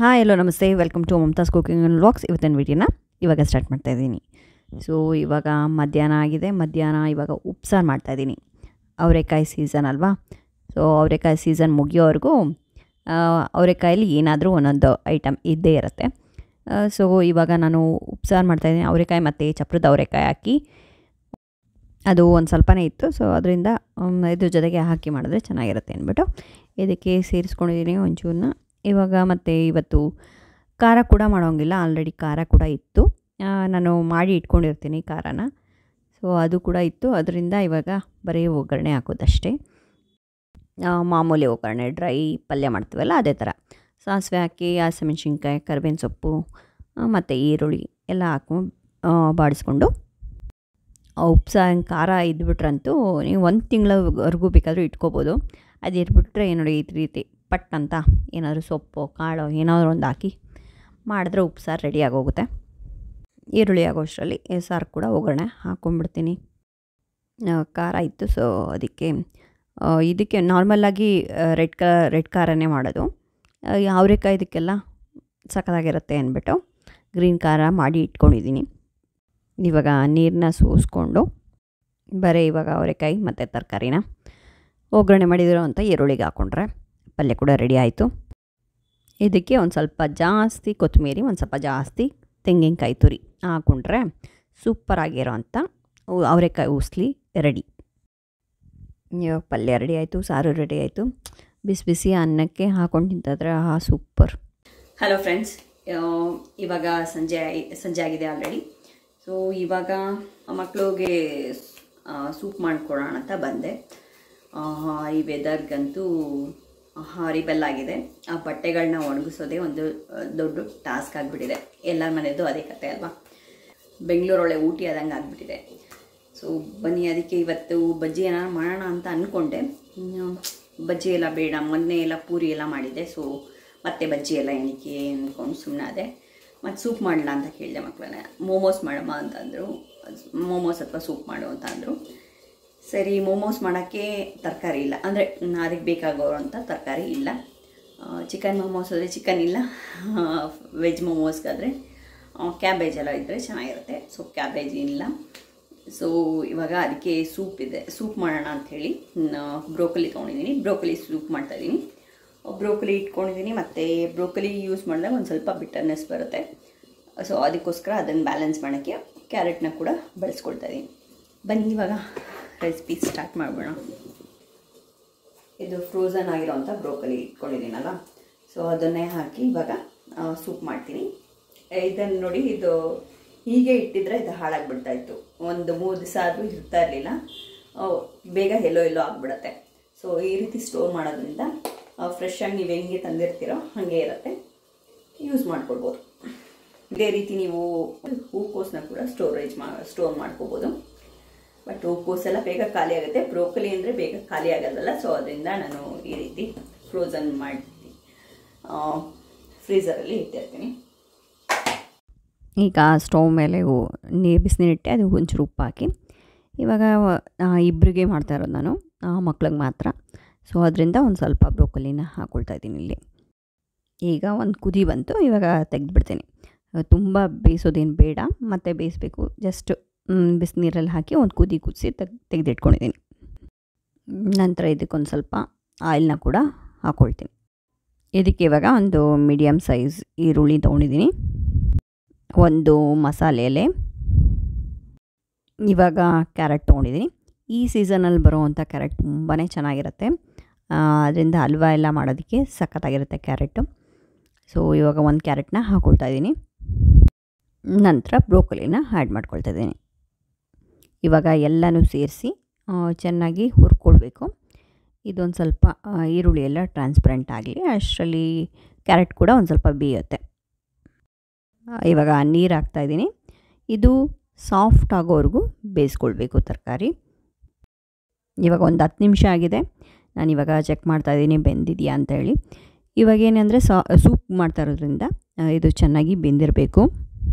hi hello ನಮಸ್ತೆ welcome to Mamata's cooking and vlogs ಇವತ್ತಿನ ವೀಡಿಯೋನ ಇವಾಗ ಸ್ಟಾರ್ಟ್ ಮಾಡ್ತಾಯಿದ್ದೀನಿ ಸೊ ಇವಾಗ ಮಧ್ಯಾಹ್ನ ಆಗಿದೆ ಮಧ್ಯಾಹ್ನ ಇವಾಗ ಉಪ್ಸಾರು ಮಾಡ್ತಾಯಿದ್ದೀನಿ ಅವರೆಕಾಯಿ ಸೀಸನ್ ಅಲ್ವಾ ಸೊ ಅವರೆಕಾಯಿ ಸೀಸನ್ ಮುಗಿಯೋವರೆಗೂ ಅವರೆಕಾಯಲ್ಲಿ ಏನಾದರೂ ಒಂದೊಂದು ಐಟಮ್ ಇದ್ದೇ ಇರುತ್ತೆ ಸೊ ಇವಾಗ ನಾನು ಉಪ್ಸಾರು ಮಾಡ್ತಾಯಿದ್ದೀನಿ ಅವರೆಕಾಯಿ ಮತ್ತು ಚಪ್ರದ ಅವರೆಕಾಯಿ ಹಾಕಿ ಅದು ಒಂದು ಸ್ವಲ್ಪನೇ ಇತ್ತು ಸೊ ಅದರಿಂದ ಇದ್ರ ಜೊತೆಗೆ ಹಾಕಿ ಮಾಡಿದ್ರೆ ಚೆನ್ನಾಗಿರುತ್ತೆ ಅಂದ್ಬಿಟ್ಟು ಇದಕ್ಕೆ ಸೇರಿಸ್ಕೊಂಡಿದ್ದೀನಿ ಒಂಚೂರನ್ನ ಇವಾಗ ಮತ್ತು ಇವತ್ತು ಖಾರ ಕೂಡ ಮಾಡೋಂಗಿಲ್ಲ ಆಲ್ರೆಡಿ ಖಾರ ಕೂಡ ಇತ್ತು ನಾನು ಮಾಡಿ ಇಟ್ಕೊಂಡಿರ್ತೀನಿ ಖಾರನ ಸೊ ಅದು ಕೂಡ ಇತ್ತು ಅದರಿಂದ ಇವಾಗ ಬರೀ ಒಗ್ಗರಣೆ ಹಾಕೋದಷ್ಟೇ ಮಾಮೂಲಿ ಒಗ್ಗರಣೆ ಡ್ರೈ ಪಲ್ಯ ಮಾಡ್ತೀವಲ್ಲ ಅದೇ ಥರ ಸಾಸಿವೆ ಹಾಕಿ ಹಸಿಮೆಣ್ಸಿನ್ಕಾಯಿ ಕರಿಬೇವಿನ ಸೊಪ್ಪು ಮತ್ತು ಈರುಳ್ಳಿ ಎಲ್ಲ ಹಾಕೊಂಡು ಬಾಡಿಸ್ಕೊಂಡು ಉಪ್ಸಾರು ಖಾರ ಇದ್ಬಿಟ್ರಂತೂ ನೀವು ಒಂದು ತಿಂಗಳವರೆಗೂ ಬೇಕಾದರೂ ಇಟ್ಕೋಬೋದು ಅದು ಇಟ್ಬಿಟ್ರೆ ನೋಡಿ ಈ ರೀತಿ ಪಟ್ ಅಂತ ಏನಾದರೂ ಸೊಪ್ಪು ಕಾಳು ಏನಾದರೂ ಒಂದು ಹಾಕಿ ಮಾಡಿದ್ರೆ ಉಪ್ಸಾರು ರೆಡಿ ಆಗೋಗುತ್ತೆ ಈರುಳ್ಳಿ ಆಗೋಷ್ಟರಲ್ಲಿ ಸಾರು ಕೂಡ ಒಗ್ಗರಣೆ ಹಾಕ್ಕೊಂಡ್ಬಿಡ್ತೀನಿ ಖಾರ ಇತ್ತು ಸೊ ಅದಕ್ಕೆ ಇದಕ್ಕೆ ನಾರ್ಮಲಾಗಿ ರೆಡ್ ಕ ರೆಡ್ ಖಾರನೇ ಮಾಡೋದು ಅವರೆಕಾಯಿ ಇದಕ್ಕೆಲ್ಲ ಸಖತ್ತಾಗಿರುತ್ತೆ ಅಂದ್ಬಿಟ್ಟು ಗ್ರೀನ್ ಖಾರ ಮಾಡಿ ಇಟ್ಕೊಂಡಿದ್ದೀನಿ ಇವಾಗ ನೀರನ್ನ ಸೋಸ್ಕೊಂಡು ಬರೀ ಇವಾಗ ಅವರೆಕಾಯಿ ಮತ್ತು ತರಕಾರಿನ ಒಗ್ಗರಣೆ ಮಾಡಿದಿರೋ ಅಂತ ಈರುಳ್ಳಿಗೆ ಹಾಕ್ಕೊಂಡ್ರೆ ಪಲ್ಯ ಕೂಡ ರೆಡಿ ಆಯಿತು ಇದಕ್ಕೆ ಒಂದು ಸ್ವಲ್ಪ ಜಾಸ್ತಿ ಕೊತ್ತಂಬರಿ ಒಂದು ಸ್ವಲ್ಪ ಜಾಸ್ತಿ ತೆಂಗಿನಕಾಯಿ ತುರಿ ಹಾಕ್ಕೊಂಡ್ರೆ ಸೂಪರಾಗಿರೋ ಅಂಥ ಅವರೆಕಾಯಿ ಉಸ್ಲಿ ರೆಡಿ ಇವಾಗ ಪಲ್ಯ ರೆಡಿ ಆಯಿತು ಸಾರು ರೆಡಿ ಆಯಿತು ಬಿಸಿ ಬಿಸಿ ಅನ್ನಕ್ಕೆ ಹಾಕೊಂಡು ತಿಂತಾದ್ರೆ ಆ ಸೂಪರ್ ಹಲೋ ಫ್ರೆಂಡ್ಸ್ ಇವಾಗ ಸಂಜೆ ಸಂಜೆ ಆಗಿದೆ ಆಲ್ರೆಡಿ ಸೊ ಇವಾಗ ಮಕ್ಕಳಿಗೆ ಸೂಪ್ ಮಾಡಿಕೊಡೋಣ ಅಂತ ಬಂದೆ ಈ ವೆದರ್ಗಂತೂ ಹಾರಿಬಲ್ ಆಗಿದೆ ಆ ಬಟ್ಟೆಗಳನ್ನ ಒಣಗಿಸೋದೇ ಒಂದು ದೊಡ್ಡ ಟಾಸ್ಕ್ ಆಗಿಬಿಟ್ಟಿದೆ ಎಲ್ಲರ ಮನೆಯದು ಅದೇ ಕತೆ ಅಲ್ವಾ ಬೆಂಗಳೂರೊಳೆ ಊಟಿ ಆದಂಗೆ ಆಗಿಬಿಟ್ಟಿದೆ ಸೊ ಬನ್ನಿ ಅದಕ್ಕೆ ಇವತ್ತು ಬಜ್ಜಿ ಏನಾರು ಮಾಡೋಣ ಅಂತ ಅಂದ್ಕೊಂಡೆ ಬಜ್ಜಿ ಎಲ್ಲ ಬೇಡ ಮೊನ್ನೆ ಎಲ್ಲ ಪೂರಿ ಎಲ್ಲ ಮಾಡಿದ್ದೆ ಸೊ ಮತ್ತೆ ಬಜ್ಜಿ ಎಲ್ಲ ಏನಕ್ಕೆ ಅಂದ್ಕೊಂಡು ಸುಮ್ಮನೆ ಅದೇ ಮತ್ತು ಸೂಪ್ ಮಾಡಲ ಅಂತ ಕೇಳಿದೆ ಮಕ್ಕಳನ್ನ ಮೋಮೋಸ್ ಮಾಡಮ್ಮ ಅಂತಂದರು ಮೋಮೋಸ್ ಅಥವಾ ಸೂಪ್ ಮಾಡು ಅಂತ ಅಂದರು ಸರಿ ಮೋಮೋಸ್ ಮಾಡೋಕ್ಕೆ ತರಕಾರಿ ಇಲ್ಲ ಅಂದರೆ ಅದಕ್ಕೆ ಬೇಕಾಗೋವಂಥ ತರಕಾರಿ ಇಲ್ಲ ಚಿಕನ್ ಮೋಮೋಸ್ ಆದರೆ ಚಿಕನ್ ಇಲ್ಲ ವೆಜ್ ಮೋಮೋಸ್ಗಾದರೆ ಕ್ಯಾಬೇಜ್ ಎಲ್ಲ ಇದ್ದರೆ ಚೆನ್ನಾಗಿರುತ್ತೆ ಸೊ ಕ್ಯಾಬೇಜ್ ಇಲ್ಲ ಸೊ ಇವಾಗ ಅದಕ್ಕೆ ಸೂಪ್ ಇದೆ ಸೂಪ್ ಮಾಡೋಣ ಅಂಥೇಳಿ ಬ್ರೋಕಲಿ ತೊಗೊಂಡಿದ್ದೀನಿ ಬ್ರೋಕಲಿ ಸೂಪ್ ಮಾಡ್ತಾಯಿದ್ದೀನಿ ಬ್ರೋಕಲಿ ಇಟ್ಕೊಂಡಿದ್ದೀನಿ ಮತ್ತು ಬ್ರೋಕಲಿ ಯೂಸ್ ಮಾಡಿದಾಗ ಒಂದು ಸ್ವಲ್ಪ ಬಿಟರ್ನೆಸ್ ಬರುತ್ತೆ ಸೊ ಅದಕ್ಕೋಸ್ಕರ ಅದನ್ನು ಬ್ಯಾಲೆನ್ಸ್ ಮಾಡೋಕ್ಕೆ ಕ್ಯಾರೆಟ್ನ ಕೂಡ ಬಳಸ್ಕೊಳ್ತಾ ಇದ್ದೀನಿ ಬನ್ನಿ ಇವಾಗ ರೆಸಿಪಿ ಸ್ಟಾರ್ಟ್ ಮಾಡೋಣ ಇದು ಫ್ರೋಝನ್ ಆಗಿರೋವಂಥ ಬ್ರೋಕಲಿ ಇಟ್ಕೊಂಡಿದ್ದೀನಲ್ಲ ಸೊ ಅದನ್ನೇ ಹಾಕಿ ಇವಾಗ ಸೂಪ್ ಮಾಡ್ತೀನಿ ಇದನ್ನು ನೋಡಿ ಇದು ಹೀಗೆ ಇಟ್ಟಿದ್ರೆ ಇದು ಹಾಳಾಗ್ಬಿಡ್ತಾ ಇತ್ತು ಒಂದು ಮೂರು ದಿವಸ ಆದರೂ ಇರ್ತಾ ಇರಲಿಲ್ಲ ಬೇಗ ಎಲ್ಲೋ ಎಲ್ಲೋ ಆಗಿಬಿಡತ್ತೆ ಸೊ ಈ ರೀತಿ ಸ್ಟೋರ್ ಮಾಡೋದ್ರಿಂದ ಫ್ರೆಶ್ ಆಗಿ ನೀವು ಹೆಂಗೆ ತಂದಿರ್ತೀರೋ ಹಾಗೆ ಇರುತ್ತೆ ಯೂಸ್ ಮಾಡ್ಕೊಳ್ಬೋದು ಇದೇ ರೀತಿ ನೀವು ಹೂಕೋಸನ್ನ ಕೂಡ ಸ್ಟೋರೇಜ್ ಮಾ ಸ್ಟೋರ್ ಮಾಡ್ಕೋಬೋದು ಬಟ್ ಹೂಕೋಸೆಲ್ಲ ಬೇಗ ಖಾಲಿ ಆಗುತ್ತೆ ಬ್ರೋಕಲಿ ಅಂದರೆ ಬೇಗ ಖಾಲಿ ಆಗೋದಲ್ಲ ಸೊ ಅದರಿಂದ ನಾನು ಈ ರೀತಿ ಫ್ರೋಝನ್ ಮಾಡಿ ಫ್ರೀಝರಲ್ಲಿ ಇಟ್ಟಿರ್ತೀನಿ ಈಗ ಸ್ಟವ್ ಮೇಲೆ ನೀರು ಬಿಸಿನೀರಿಟ್ಟೆ ಅದು ಒಂಚೂರು ಉಪ್ಪು ಹಾಕಿ ಇವಾಗ ಇಬ್ಬರಿಗೆ ಮಾಡ್ತಾ ಇರೋದು ನಾನು ಮಕ್ಳಿಗೆ ಮಾತ್ರ ಸೊ ಅದರಿಂದ ಒಂದು ಸ್ವಲ್ಪ ಬ್ರೋಕೊಲಿನ ಹಾಕ್ಕೊಳ್ತಾ ಇದ್ದೀನಿ ಇಲ್ಲಿ ಈಗ ಒಂದು ಕುದಿ ಬಂತು ಇವಾಗ ತೆಗೆದುಬಿಡ್ತೀನಿ ತುಂಬ ಬೇಯಿಸೋದೇನು ಬೇಡ ಮತ್ತು ಬೇಯಿಸ್ಬೇಕು ಜಸ್ಟ್ ಬಿಸಿನೀರಲ್ಲಿ ಹಾಕಿ ಒಂದು ಕುದಿ ಕುದಿಸಿ ತೆಗ್ ತೆಗೆದಿಟ್ಕೊಂಡಿದ್ದೀನಿ ನಂತರ ಇದಕ್ಕೊಂದು ಸ್ವಲ್ಪ ಆಯಿಲ್ನ ಕೂಡ ಹಾಕ್ಕೊಳ್ತೀನಿ ಇದಕ್ಕೆ ಇವಾಗ ಒಂದು ಮೀಡಿಯಮ್ ಸೈಜ್ ಈರುಳ್ಳಿ ತೊಗೊಂಡಿದ್ದೀನಿ ಒಂದು ಮಸಾಲೆ ಎಲೆ ಇವಾಗ ಕ್ಯಾರೆಟ್ ತೊಗೊಂಡಿದ್ದೀನಿ ಈ ಸೀಸನಲ್ಲಿ ಬರೋವಂಥ ಕ್ಯಾರೆಟ್ ತುಂಬಾ ಚೆನ್ನಾಗಿರುತ್ತೆ ಅದರಿಂದ ಹಲ್ವಾ ಎಲ್ಲ ಮಾಡೋದಕ್ಕೆ ಸಖತ್ತಾಗಿರುತ್ತೆ ಕ್ಯಾರೆಟು ಸೊ ಇವಾಗ ಒಂದು ಕ್ಯಾರೆಟ್ನ ಹಾಕ್ಕೊಳ್ತಾ ಇದ್ದೀನಿ ನಂತರ ಬ್ರೋಕೊಲಿನ ಆ್ಯಡ್ ಮಾಡ್ಕೊಳ್ತಾ ಇದ್ದೀನಿ ಇವಾಗ ಎಲ್ಲನೂ ಸೇರಿಸಿ ಚೆನ್ನಾಗಿ ಹುರ್ಕೊಳ್ಬೇಕು ಇದೊಂದು ಸ್ವಲ್ಪ ಈರುಳ್ಳಿ ಎಲ್ಲ ಟ್ರಾನ್ಸ್ಪರೆಂಟ್ ಆಗಲಿ ಅಷ್ಟರಲ್ಲಿ ಕ್ಯಾರೆಟ್ ಕೂಡ ಒಂದು ಸ್ವಲ್ಪ ಬೇಯುತ್ತೆ ಇವಾಗ ನೀರು ಹಾಕ್ತಾಯಿದ್ದೀನಿ ಇದು ಸಾಫ್ಟ್ ಆಗೋವರೆಗೂ ಬೇಯಿಸ್ಕೊಳ್ಬೇಕು ತರಕಾರಿ ಇವಾಗ ಒಂದು ಹತ್ತು ನಿಮಿಷ ಆಗಿದೆ ನಾನು ಇವಾಗ ಚೆಕ್ ಮಾಡ್ತಾಯಿದ್ದೀನಿ ಬೆಂದಿದೆಯಾ ಅಂತೇಳಿ ಇವಾಗ ಏನಂದರೆ ಸಾ ಸೂಪ್ ಮಾಡ್ತಾ ಇರೋದ್ರಿಂದ ಇದು ಚೆನ್ನಾಗಿ ಬೆಂದಿರಬೇಕು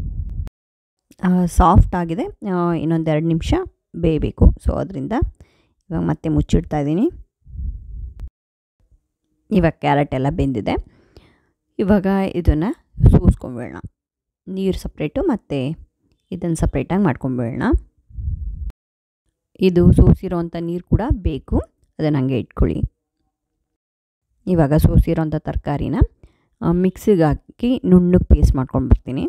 ಸಾಫ್ಟ್ ಆಗಿದೆ ಇನ್ನೊಂದು ಎರಡು ನಿಮಿಷ ಬೇಯಬೇಕು ಸೊ ಅದರಿಂದ ಇವಾಗ ಮತ್ತೆ ಮುಚ್ಚಿಡ್ತಾ ಇದ್ದೀನಿ ಇವಾಗ ಕ್ಯಾರೆಟ್ ಎಲ್ಲ ಬೆಂದಿದೆ ಇವಾಗ ಇದನ್ನು ಸೋಸ್ಕೊಂಬೇಡ ನೀರು ಸಪ್ರೇಟು ಮತ್ತು ಇದನ್ನು ಸಪ್ರೇಟಾಗಿ ಮಾಡ್ಕೊಂಬೇಡ ಇದು ಸೋಸಿರೋವಂಥ ನೀರು ಕೂಡ ಬೇಕು ಅದನ್ನು ಹಂಗೆ ಇಟ್ಕೊಳ್ಳಿ ಇವಾಗ ಸೋಸಿರೋಂಥ ತರಕಾರಿನ ಮಿಕ್ಸಿಗೆ ಹಾಕಿ ನುಣ್ಣಗೆ ಪೇಸ್ಟ್ ಮಾಡ್ಕೊಂಡು ಬರ್ತೀನಿ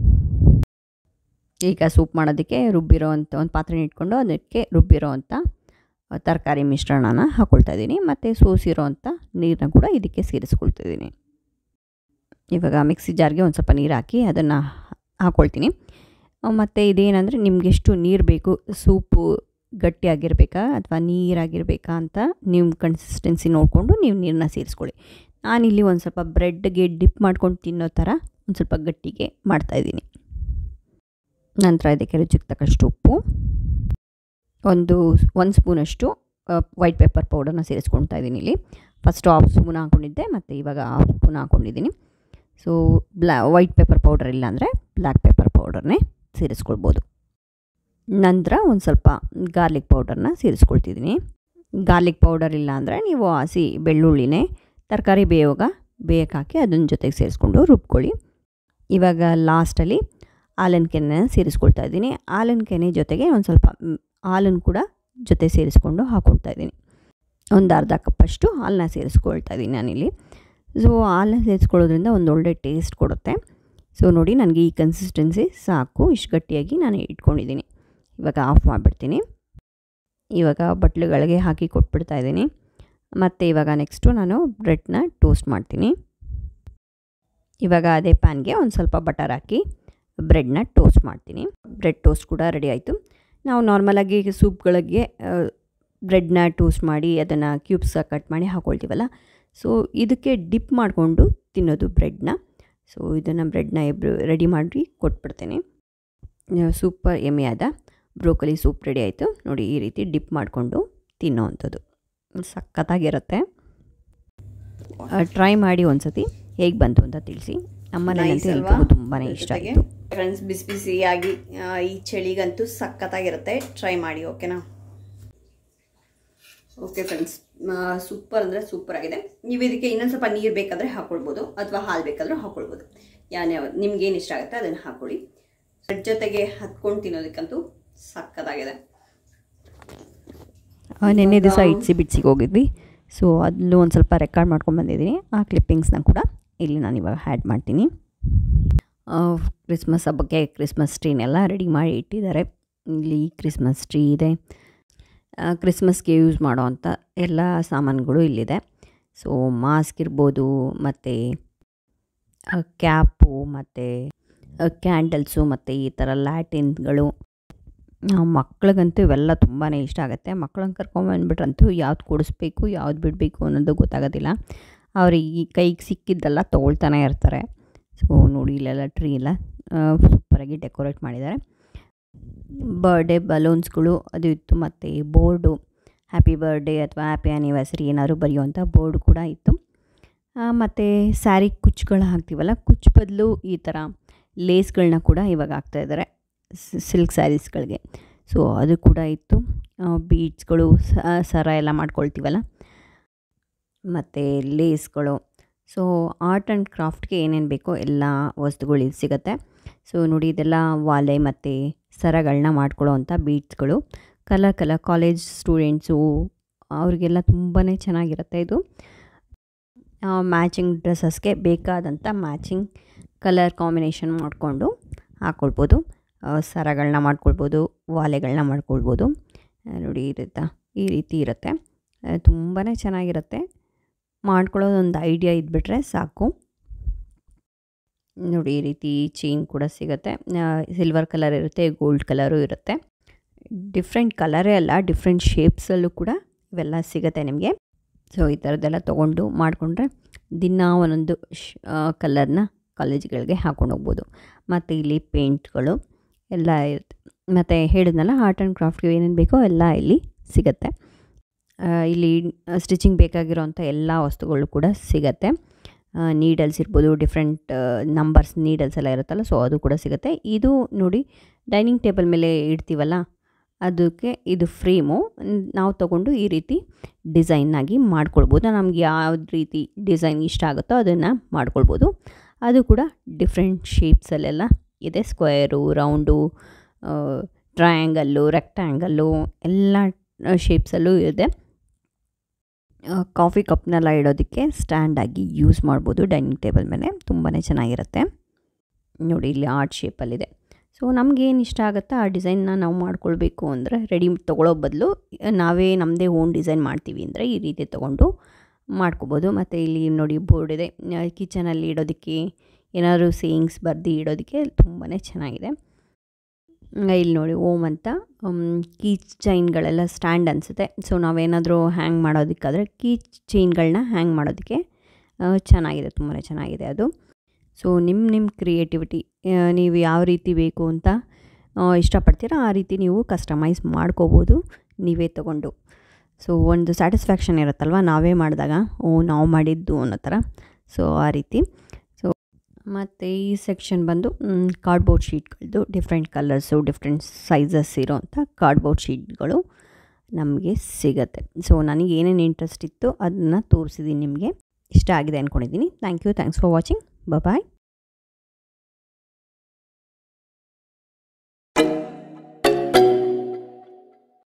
ಈಗ ಸೂಪ್ ಮಾಡೋದಕ್ಕೆ ರುಬ್ಬಿರೋ ಅಂಥ ಒಂದು ಪಾತ್ರೆ ಇಟ್ಕೊಂಡು ಅದಕ್ಕೆ ರುಬ್ಬಿರೋ ಅಂಥ ತರಕಾರಿ ಮಿಶ್ರಣನ ಹಾಕ್ಕೊಳ್ತಾ ಇದ್ದೀನಿ ಮತ್ತು ಸೋಸಿರೋ ಅಂಥ ನೀರನ್ನ ಕೂಡ ಇದಕ್ಕೆ ಸೇರಿಸ್ಕೊಳ್ತಾ ಇದ್ದೀನಿ ಇವಾಗ ಮಿಕ್ಸಿ ಜಾರ್ಗೆ ಒಂದು ಸ್ವಲ್ಪ ನೀರು ಹಾಕಿ ಅದನ್ನು ಹಾಕ್ಕೊಳ್ತೀನಿ ಮತ್ತು ಇದೇನಂದರೆ ನಿಮಗೆಷ್ಟು ನೀರು ಬೇಕು ಸೂಪು ಗಟ್ಟಿಯಾಗಿರಬೇಕಾ ಅಥವಾ ನೀರಾಗಿರಬೇಕಾ ಅಂತ ನೀವು ಕನ್ಸಿಸ್ಟೆನ್ಸಿ ನೋಡಿಕೊಂಡು ನೀವು ನೀರನ್ನ ಸೇರಿಸ್ಕೊಳ್ಳಿ ನಾನಿಲ್ಲಿ ಒಂದು ಸ್ವಲ್ಪ ಬ್ರೆಡ್ಗೆ ಡಿಪ್ ಮಾಡ್ಕೊಂಡು ತಿನ್ನೋ ಥರ ಒಂದು ಸ್ವಲ್ಪ ಗಟ್ಟಿಗೆ ಮಾಡ್ತಾಯಿದ್ದೀನಿ ನಂತರ ಇದಕ್ಕೆ ರುಚಿಗೆ ತಕ್ಕಷ್ಟು ಉಪ್ಪು ಒಂದು ಒಂದು ಸ್ಪೂನಷ್ಟು ವೈಟ್ ಪೆಪ್ಪರ್ ಪೌಡರ್ನ ಸೇರಿಸ್ಕೊಳ್ತಾ ಇದ್ದೀನಿ ಇಲ್ಲಿ ಫಸ್ಟ್ ಹಾಫ್ ಸ್ಪೂನ್ ಹಾಕ್ಕೊಂಡಿದ್ದೆ ಮತ್ತು ಇವಾಗ ಹಾಫ್ ಸ್ಪೂನ್ ಹಾಕ್ಕೊಂಡಿದ್ದೀನಿ ಸೊ ಬ್ಲಾ ವೈಟ್ ಪೆಪ್ಪರ್ ಪೌಡರ್ ಇಲ್ಲ ಅಂದರೆ ಬ್ಲ್ಯಾಕ್ ಪೆಪ್ಪರ್ ಪೌಡರ್ನೇ ಸೇರಿಸ್ಕೊಳ್ಬೋದು ನಂತರ ಒಂದು ಸ್ವಲ್ಪ ಗಾರ್ಲಿಕ್ ಪೌಡರ್ನ ಸೇರಿಸ್ಕೊಳ್ತಿದ್ದೀನಿ ಗಾರ್ಲಿಕ್ ಪೌಡರ್ ಇಲ್ಲ ಅಂದರೆ ನೀವು ಹಸಿ ಬೆಳ್ಳುಳ್ಳಿನೇ ತರಕಾರಿ ಬೇಯೋಗ ಬೇಯಕ್ಕೆ ಹಾಕಿ ಅದನ್ನ ಜೊತೆಗೆ ಸೇರಿಸ್ಕೊಂಡು ರುಬ್ಕೊಳ್ಳಿ ಇವಾಗ ಲಾಸ್ಟಲ್ಲಿ ಹಾಲಿನ ಕೆನೆ ಸೇರಿಸ್ಕೊಳ್ತಾ ಇದ್ದೀನಿ ಹಾಲಿನ ಕೆನೆ ಜೊತೆಗೆ ಒಂದು ಸ್ವಲ್ಪ ಹಾಲನ್ನು ಕೂಡ ಜೊತೆ ಸೇರಿಸ್ಕೊಂಡು ಹಾಕ್ಕೊಳ್ತಾ ಇದ್ದೀನಿ ಒಂದು ಅರ್ಧ ಕಪ್ಪಷ್ಟು ಹಾಲನ್ನ ಸೇರಿಸ್ಕೊಳ್ತಾ ಇದ್ದೀನಿ ನಾನಿಲ್ಲಿ ಸೊ ಹಾಲನ್ನ ಸೇರಿಸ್ಕೊಳ್ಳೋದ್ರಿಂದ ಒಂದು ಒಳ್ಳೆ ಟೇಸ್ಟ್ ಕೊಡುತ್ತೆ ಸೊ ನೋಡಿ ನನಗೆ ಈ ಕನ್ಸಿಸ್ಟೆನ್ಸಿ ಸಾಕು ಇಷ್ಟು ಗಟ್ಟಿಯಾಗಿ ನಾನು ಇಟ್ಕೊಂಡಿದ್ದೀನಿ ಇವಾಗ ಆಫ್ ಮಾಡಿಬಿಡ್ತೀನಿ ಇವಾಗ ಬಟ್ಲುಗಳಿಗೆ ಹಾಕಿ ಕೊಟ್ಬಿಡ್ತಾ ಇದ್ದೀನಿ ಮತ್ತು ಇವಾಗ ನೆಕ್ಸ್ಟು ನಾನು ಬ್ರೆಡ್ನ ಟೋಸ್ಟ್ ಮಾಡ್ತೀನಿ ಇವಾಗ ಅದೇ ಪ್ಯಾನ್ಗೆ ಒಂದು ಸ್ವಲ್ಪ ಬಟರ್ ಹಾಕಿ ಬ್ರೆಡ್ನ ಟೋಸ್ಟ್ ಮಾಡ್ತೀನಿ ಬ್ರೆಡ್ ಟೋಸ್ಟ್ ಕೂಡ ರೆಡಿ ಆಯಿತು ನಾವು ನಾರ್ಮಲಾಗಿ ಸೂಪ್ಗಳಿಗೆ ಬ್ರೆಡ್ನ ಟೋಸ್ಟ್ ಮಾಡಿ ಅದನ್ನು ಕ್ಯೂಬ್ಸ್ ಕಟ್ ಮಾಡಿ ಹಾಕ್ಕೊಳ್ತೀವಲ್ಲ ಸೊ ಇದಕ್ಕೆ ಡಿಪ್ ಮಾಡಿಕೊಂಡು ತಿನ್ನೋದು ಬ್ರೆಡ್ನ ಸೊ ಇದನ್ನು ಬ್ರೆಡ್ನ ಇಬ್ಬರು ರೆಡಿ ಮಾಡಿ ಕೊಟ್ಬಿಡ್ತೇನೆ ಸೂಪರ್ ಎಮ್ಮೆಯಾದ ಬ್ರೋಕಲಿ ಸೂಪ್ ರೆಡಿ ಆಯಿತು ನೋಡಿ ಈ ರೀತಿ ಡಿಪ್ ಮಾಡಿಕೊಂಡು ತಿನ್ನೋ ಅಂಥದ್ದು ಸಖತ್ತಾಗಿರುತ್ತೆ ಟ್ರೈ ಮಾಡಿ ಒಂದ್ಸತಿ ಹೇಗೆ ಬಂತು ಅಂತ ತಿಳಿಸಿ ನಮ್ಮನೇಲಂತೂ ಎಲ್ರಿಗೂ ತುಂಬಾ ಇಷ್ಟ ಆಯಿತು ಫ್ರೆಂಡ್ಸ್ ಬಿಸಿ ಬಿಸಿಯಾಗಿ ಈ ಚಳಿಗಂತೂ ಸಖತ್ತಾಗಿರುತ್ತೆ ಟ್ರೈ ಮಾಡಿ ಓಕೆನಾ ಓಕೆ ಫ್ರೆಂಡ್ಸ್ ಸೂಪರ್ ಅಂದರೆ ಸೂಪರ್ ಆಗಿದೆ ನೀವು ಇದಕ್ಕೆ ಇನ್ನೊಂದು ಸ್ವಲ್ಪ ನೀರು ಬೇಕಾದರೆ ಹಾಕ್ಕೊಳ್ಬೋದು ಅಥವಾ ಹಾಲು ಬೇಕಾದರೂ ಹಾಕ್ಕೊಳ್ಬೋದು ಯಾನ್ಯಾವ ನಿಮ್ಗೆ ಏನು ಇಷ್ಟ ಆಗುತ್ತೆ ಅದನ್ನು ಹಾಕ್ಕೊಳ್ಳಿ ಬ್ರೆಡ್ ಜೊತೆಗೆ ಹತ್ಕೊಂಡು ತಿನ್ನೋದಕ್ಕಂತೂ ಸಖತ್ತಾಗಿದೆ ನಿನ್ನೆ ದಿವಸ ಇಡ್ಸಿ ಬಿಡ್ಸಿಗೆ ಹೋಗಿದ್ವಿ ಸೊ ಅಲ್ಲೂ ಒಂದು ಸ್ವಲ್ಪ ರೆಕಾರ್ಡ್ ಮಾಡ್ಕೊಂಡು ಬಂದಿದ್ದೀನಿ ಆ ಕ್ಲಿಪ್ಪಿಂಗ್ಸ್ನ ಕೂಡ ಇಲ್ಲಿ ನಾನು ಇವಾಗ ಹ್ಯಾಡ್ ಮಾಡ್ತೀನಿ ಕ್ರಿಸ್ಮಸ್ ಹಬ್ಬಕ್ಕೆ ಕ್ರಿಸ್ಮಸ್ ಟ್ರೀನೆಲ್ಲ ರೆಡಿ ಮಾಡಿ ಇಟ್ಟಿದ್ದಾರೆ ಇಲ್ಲಿ ಕ್ರಿಸ್ಮಸ್ ಟ್ರೀ ಇದೆ ಕ್ರಿಸ್ಮಸ್ಗೆ ಯೂಸ್ ಮಾಡೋ ಅಂಥ ಎಲ್ಲ ಸಾಮಾನುಗಳು ಇಲ್ಲಿದೆ ಸೊ ಮಾಸ್ಕ್ ಇರ್ಬೋದು ಮತ್ತು ಕ್ಯಾಪು ಮತ್ತು ಕ್ಯಾಂಡಲ್ಸು ಮತ್ತು ಈ ಥರ ಲ್ಯಾಟಿನ್ಗಳು ಮಕ್ಳಿಗಂತೂ ಇವೆಲ್ಲ ತುಂಬಾ ಇಷ್ಟ ಆಗುತ್ತೆ ಮಕ್ಳನ್ನ ಕರ್ಕೊಂಬಂದ್ಬಿಟ್ರಂತೂ ಯಾವ್ದು ಕೊಡಿಸ್ಬೇಕು ಯಾವ್ದು ಬಿಡಬೇಕು ಅನ್ನೋದು ಗೊತ್ತಾಗೋದಿಲ್ಲ ಅವ್ರಿಗೆ ಕೈಗೆ ಸಿಕ್ಕಿದ್ದೆಲ್ಲ ತೊಗೊಳ್ತಾನೆ ಇರ್ತಾರೆ ಸೊ ನೋಡಿ ಇಲ್ಲೆಲ್ಲ ಟ್ರೀ ಎಲ್ಲ ಸೂಪರಾಗಿ ಡೆಕೋರೇಟ್ ಮಾಡಿದ್ದಾರೆ ಬರ್ಡೇ ಬಲೂನ್ಸ್ಗಳು ಅದು ಇತ್ತು ಮತ್ತು ಬೋರ್ಡು ಹ್ಯಾಪಿ ಬರ್ಡೇ ಅಥವಾ ಹ್ಯಾಪಿ ಆ್ಯನಿವರ್ಸರಿ ಏನಾದ್ರು ಬರೆಯುವಂಥ ಬೋರ್ಡ್ ಕೂಡ ಇತ್ತು ಮತ್ತು ಸ್ಯಾರಿ ಕುಚ್ಚುಗಳು ಹಾಕ್ತೀವಲ್ಲ ಕುಚ್ಚು ಬದಲು ಈ ಥರ ಲೇಸ್ಗಳನ್ನ ಕೂಡ ಇವಾಗ ಹಾಕ್ತಾಯಿದ್ದಾರೆ ಸಿಲ್ಕ್ ಸ್ಯಾರೀಸ್ಗಳಿಗೆ ಸೊ ಅದು ಕೂಡ ಇತ್ತು ಬೀಡ್ಸ್ಗಳು ಸರ ಎಲ್ಲ ಮಾಡ್ಕೊಳ್ತೀವಲ್ಲ ಮತ್ತು ಲೇಸ್ಗಳು ಸೊ ಆರ್ಟ್ ಆ್ಯಂಡ್ ಕ್ರಾಫ್ಟ್ಗೆ ಏನೇನು ಬೇಕೋ ಎಲ್ಲ ವಸ್ತುಗಳು ಇಲ್ಲಿ ಸಿಗುತ್ತೆ ಸೊ ನೋಡಿ ಇದೆಲ್ಲ ವಾಲೆ ಮತ್ತು ಸರಗಳನ್ನ ಮಾಡ್ಕೊಳ್ಳೋ ಅಂಥ ಬೀಡ್ಸ್ಗಳು ಕಲರ್ ಕಲರ್ ಕಾಲೇಜ್ ಸ್ಟೂಡೆಂಟ್ಸು ಅವ್ರಿಗೆಲ್ಲ ತುಂಬಾ ಚೆನ್ನಾಗಿರುತ್ತೆ ಇದು ಮ್ಯಾಚಿಂಗ್ ಡ್ರೆಸ್ಸಸ್ಗೆ ಬೇಕಾದಂಥ ಮ್ಯಾಚಿಂಗ್ ಕಲರ್ ಕಾಂಬಿನೇಷನ್ ಮಾಡಿಕೊಂಡು ಹಾಕ್ಕೊಳ್ಬೋದು ಸರಗಳನ್ನ ಮಾಡ್ಕೊಳ್ಬೋದು ವಾಲೆಗಳನ್ನ ಮಾಡ್ಕೊಳ್ಬೋದು ನೋಡಿ ಇರುತ್ತಾ ಈ ರೀತಿ ಇರುತ್ತೆ ತುಂಬಾ ಚೆನ್ನಾಗಿರುತ್ತೆ ಮಾಡ್ಕೊಳ್ಳೋದೊಂದು ಐಡಿಯಾ ಇದ್ಬಿಟ್ರೆ ಸಾಕು ನೋಡಿ ಈ ರೀತಿ ಚೈನ್ ಕೂಡ ಸಿಗುತ್ತೆ ಸಿಲ್ವರ್ ಕಲರ್ ಇರುತ್ತೆ ಗೋಲ್ಡ್ ಕಲರು ಇರುತ್ತೆ ಡಿಫ್ರೆಂಟ್ ಕಲರೇ ಅಲ್ಲ ಡಿಫ್ರೆಂಟ್ ಶೇಪ್ಸಲ್ಲೂ ಕೂಡ ಇವೆಲ್ಲ ಸಿಗುತ್ತೆ ನಿಮಗೆ ಸೊ ಈ ಥರದ್ದೆಲ್ಲ ತೊಗೊಂಡು ಮಾಡಿಕೊಂಡ್ರೆ ದಿನ ಒಂದೊಂದು ಶ್ ಕಲರ್ನ ಕಾಲೇಜ್ಗಳಿಗೆ ಹಾಕೊಂಡು ಹೋಗ್ಬೋದು ಮತ್ತು ಇಲ್ಲಿ ಪೇಂಟ್ಗಳು ಎಲ್ಲ ಇರುತ್ತೆ ಮತ್ತು ಹೇಳಿದ್ನಲ್ಲ ಆರ್ಟ್ ಆ್ಯಂಡ್ ಕ್ರಾಫ್ಟ್ಗೆ ಏನೇನು ಬೇಕೋ ಎಲ್ಲ ಇಲ್ಲಿ ಸಿಗುತ್ತೆ ಇಲ್ಲಿ ಸ್ಟಿಚಿಂಗ್ ಬೇಕಾಗಿರೋಂಥ ಎಲ್ಲ ವಸ್ತುಗಳು ಕೂಡ ಸಿಗುತ್ತೆ ನೀಡಲ್ಸ್ ಇರ್ಬೋದು ಡಿಫ್ರೆಂಟ್ ನಂಬರ್ಸ್ ನೀಡಲ್ಸ್ ಎಲ್ಲ ಇರುತ್ತಲ್ಲ ಸೊ ಅದು ಕೂಡ ಸಿಗುತ್ತೆ ಇದು ನೋಡಿ ಡೈನಿಂಗ್ ಟೇಬಲ್ ಮೇಲೆ ಇಡ್ತೀವಲ್ಲ ಅದಕ್ಕೆ ಇದು ಫ್ರೇಮು ನಾವು ತಗೊಂಡು ಈ ರೀತಿ ಡಿಸೈನ್ನಾಗಿ ಮಾಡ್ಕೊಳ್ಬೋದು ನಮ್ಗೆ ಯಾವ ರೀತಿ ಡಿಸೈನ್ ಇಷ್ಟ ಆಗುತ್ತೋ ಅದನ್ನು ಮಾಡ್ಕೊಳ್ಬೋದು ಅದು ಕೂಡ ಡಿಫ್ರೆಂಟ್ ಶೇಪ್ಸಲ್ಲೆಲ್ಲ ಇದೆ ಸ್ಕ್ವೇರು ರೌಂಡು ಟ್ರಯಾಂಗಲ್ಲು ರೆಕ್ಟ್ಯಾಂಗಲ್ಲು ಎಲ್ಲ ಶೇಪ್ಸಲ್ಲೂ ಇದೆ ಕಾಫಿ ಕಪ್ನೆಲ್ಲ ಇಡೋದಕ್ಕೆ ಸ್ಟ್ಯಾಂಡಾಗಿ ಯೂಸ್ ಮಾಡ್ಬೋದು ಡೈನಿಂಗ್ ಟೇಬಲ್ ಮೇಲೆ ತುಂಬಾ ಚೆನ್ನಾಗಿರುತ್ತೆ ನೋಡಿ ಇಲ್ಲಿ ಆರ್ಟ್ ಶೇಪಲ್ಲಿದೆ ಸೊ ನಮಗೇನು ಇಷ್ಟ ಆಗುತ್ತೋ ಆ ಡಿಸೈನ್ನ ನಾವು ಮಾಡ್ಕೊಳ್ಬೇಕು ಅಂದರೆ ರೆಡಿ ತೊಗೊಳ್ಳೋ ಬದಲು ನಾವೇ ನಮ್ಮದೇ ಓನ್ ಡಿಸೈನ್ ಮಾಡ್ತೀವಿ ಅಂದರೆ ಈ ರೀತಿ ತೊಗೊಂಡು ಮಾಡ್ಕೋಬೋದು ಮತ್ತು ಇಲ್ಲಿ ನೋಡಿ ಬೋರ್ಡ್ ಇದೆ ಕಿಚನಲ್ಲಿ ಇಡೋದಕ್ಕೆ ಏನಾದರೂ ಸೇಯಿಂಗ್ಸ್ ಬರೆದು ಇಡೋದಕ್ಕೆ ತುಂಬಾ ಚೆನ್ನಾಗಿದೆ ಇಲ್ಲಿ ನೋಡಿ ಓಮ್ ಅಂತ ಕೀ ಚೈನ್ಗಳೆಲ್ಲ ಸ್ಟ್ಯಾಂಡ್ ಅನಿಸುತ್ತೆ ಸೊ ನಾವೇನಾದರೂ ಹ್ಯಾಂಗ್ ಮಾಡೋದಕ್ಕಾದರೆ ಕೀ ಚೈನ್ಗಳನ್ನ ಹ್ಯಾಂಗ್ ಮಾಡೋದಕ್ಕೆ ಚೆನ್ನಾಗಿದೆ ತುಂಬಾ ಚೆನ್ನಾಗಿದೆ ಅದು ಸೊ ನಿಮ್ಮ ನಿಮ್ಮ ಕ್ರಿಯೇಟಿವಿಟಿ ನೀವು ಯಾವ ರೀತಿ ಬೇಕು ಅಂತ ಇಷ್ಟಪಡ್ತೀರಾ ಆ ರೀತಿ ನೀವು ಕಸ್ಟಮೈಸ್ ಮಾಡ್ಕೋಬೋದು ನೀವೇ ತೊಗೊಂಡು ಸೊ ಒಂದು ಸ್ಯಾಟಿಸ್ಫ್ಯಾಕ್ಷನ್ ಇರುತ್ತಲ್ವ ನಾವೇ ಮಾಡಿದಾಗ ಓ ನಾವು ಮಾಡಿದ್ದು ಅನ್ನೋ ಥರ ಸೊ ಆ ರೀತಿ ಸೊ ಮತ್ತು ಈ ಸೆಕ್ಷನ್ ಬಂದು ಕಾರ್ಡ್ಬೋರ್ಡ್ ಶೀಟ್ಗಳದ್ದು ಡಿಫ್ರೆಂಟ್ ಕಲರ್ಸು ಡಿಫ್ರೆಂಟ್ ಸೈಜಸ್ ಇರೋವಂಥ ಕಾರ್ಡ್ಬೋರ್ಡ್ ಶೀಟ್ಗಳು ನಮಗೆ ಸಿಗುತ್ತೆ ಸೊ ನನಗೆ ಏನೇನು ಇಂಟ್ರೆಸ್ಟ್ ಇತ್ತು ಅದನ್ನು ತೋರಿಸಿದ್ದೀನಿ ನಿಮಗೆ ಇಷ್ಟ ಆಗಿದೆ ಅಂದ್ಕೊಂಡಿದ್ದೀನಿ thank you thanks for watching bye